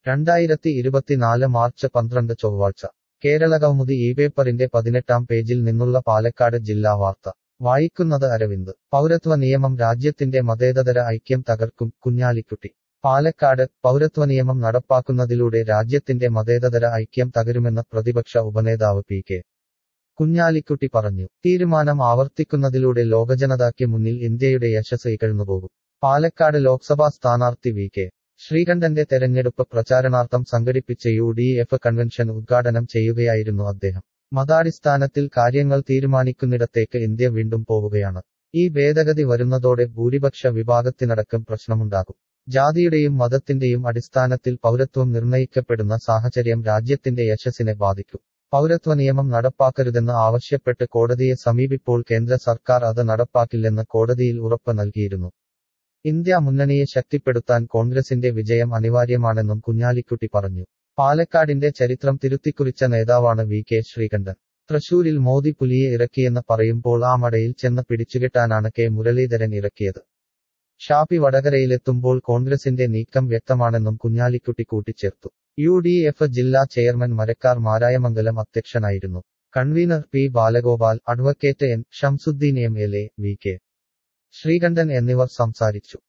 രണ്ടായിരത്തി ഇരുപത്തിനാല് മാർച്ച് പന്ത്രണ്ട് ചൊവ്വാഴ്ച കേരളകൗമുദി ഈ പേപ്പറിന്റെ പതിനെട്ടാം പേജിൽ നിന്നുള്ള പാലക്കാട് ജില്ലാ വാർത്ത വായിക്കുന്നത് അരവിന്ദ് പൗരത്വ നിയമം രാജ്യത്തിന്റെ മതേതര ഐക്യം തകർക്കും കുഞ്ഞാലിക്കുട്ടി പാലക്കാട് പൗരത്വ നിയമം നടപ്പാക്കുന്നതിലൂടെ രാജ്യത്തിന്റെ മതേതര ഐക്യം തകരുമെന്ന് പ്രതിപക്ഷ ഉപനേതാവ് പി കെ കുഞ്ഞാലിക്കുട്ടി പറഞ്ഞു തീരുമാനം ആവർത്തിക്കുന്നതിലൂടെ ലോകജനതയ്ക്ക് മുന്നിൽ ഇന്ത്യയുടെ യശസ് ഇകഴ്ന്നുപോകും പാലക്കാട് ലോക്സഭാ സ്ഥാനാർത്ഥി വി കെ ശ്രീകണ്ഠന്റെ തെരഞ്ഞെടുപ്പ് പ്രചാരണാർത്ഥം സംഘടിപ്പിച്ച യു ഡി എഫ് കൺവെൻഷൻ ഉദ്ഘാടനം ചെയ്യുകയായിരുന്നു അദ്ദേഹം മതാടിസ്ഥാനത്തിൽ കാര്യങ്ങൾ തീരുമാനിക്കുന്നിടത്തേക്ക് ഇന്ത്യ വീണ്ടും പോവുകയാണ് ഈ ഭേദഗതി വരുന്നതോടെ ഭൂരിപക്ഷ വിഭാഗത്തിനടക്കം പ്രശ്നമുണ്ടാകും ജാതിയുടെയും മതത്തിന്റെയും അടിസ്ഥാനത്തിൽ പൗരത്വം നിർണയിക്കപ്പെടുന്ന സാഹചര്യം രാജ്യത്തിന്റെ യശസ്സിനെ ബാധിക്കും പൗരത്വ നിയമം നടപ്പാക്കരുതെന്ന് ആവശ്യപ്പെട്ട് കോടതിയെ സമീപിപ്പോൾ കേന്ദ്ര സർക്കാർ അത് നടപ്പാക്കില്ലെന്ന് കോടതിയിൽ ഉറപ്പ് നൽകിയിരുന്നു ഇന്ത്യ മുന്നണിയെ ശക്തിപ്പെടുത്താൻ കോൺഗ്രസിന്റെ വിജയം അനിവാര്യമാണെന്നും കുഞ്ഞാലിക്കുട്ടി പറഞ്ഞു പാലക്കാടിന്റെ ചരിത്രം തിരുത്തിക്കുറിച്ച നേതാവാണ് വി കെ ശ്രീകണ്ഠൻ തൃശൂരിൽ മോദി പുലിയെ ഇറക്കിയെന്ന് പറയുമ്പോൾ ആ മടയിൽ ചെന്ന് പിടിച്ചുകെട്ടാനാണ് കെ മുരളീധരൻ ഇറക്കിയത് ഷാപ്പി വടകരയിലെത്തുമ്പോൾ കോൺഗ്രസിന്റെ നീക്കം വ്യക്തമാണെന്നും കുഞ്ഞാലിക്കുട്ടി കൂട്ടിച്ചേർത്തു യു ഡി എഫ് ജില്ലാ ചെയർമാൻ മരക്കാർ മാരായമംഗലം അധ്യക്ഷനായിരുന്നു convener P Balagopal advocate N Shamsuddin M L A V K Sreekandan എന്നിവർ സംസാരിച്ചു